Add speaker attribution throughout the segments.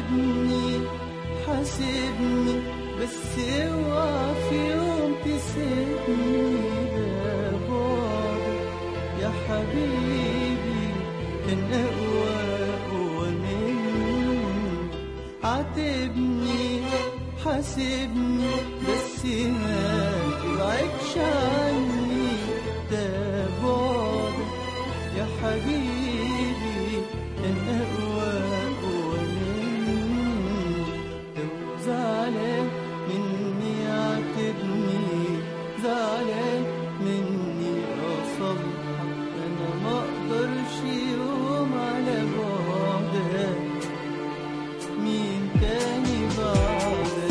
Speaker 1: عاتبني حاسبني بس اوعى في يوم تسيبني ده بعدك يا حبيبي كان اقوى اقوى مني عاتبني حاسبني بس ما تبعدش عني ده بعدك يا حبيبي كان اقوى اقوى مني لو زعلان مني عاتبني زعلان مني اصلحك انا ما اقدرش يوم على بعدك مين تاني بعدك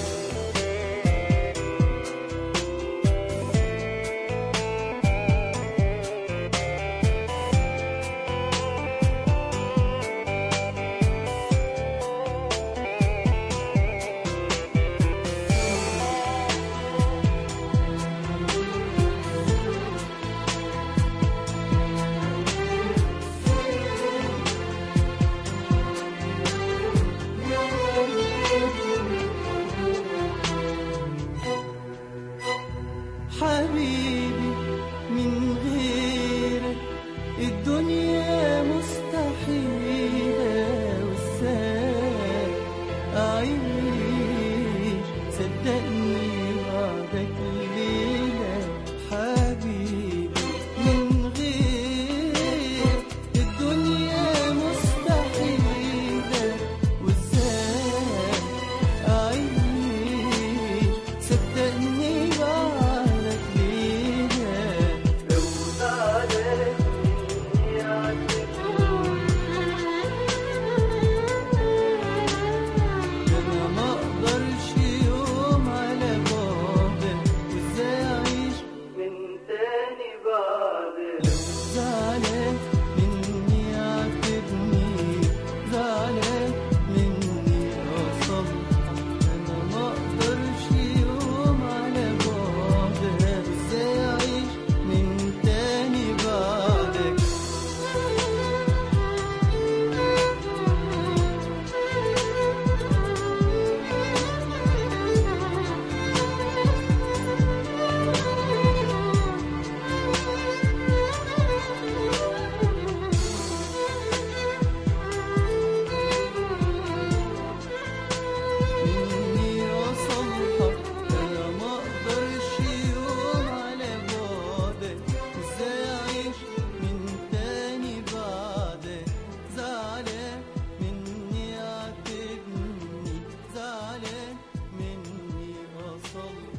Speaker 1: حبيبي من غيرك الدنيا مستحيلة وازاي أعيش صدقني بعدك ليلة حبيبي من غيرك الدنيا مستحيلة وازاي أعيش صدقني بعدك ليلة لو زعلان مني أنا ما أقدرش يوم على بعدك وإزاي أعيش من تاني بعدك لو زعلان مني عاتبني زعلان مني أصلحك أنا ما أقدرش يوم على بعدك وإزاي أعيش من تاني بعدك مني أصلحك أنا ما أقدرش يوم على بعدك إزاي أعيش من تاني بعدك زعلان مني عاتبني زعلان مني أصلحك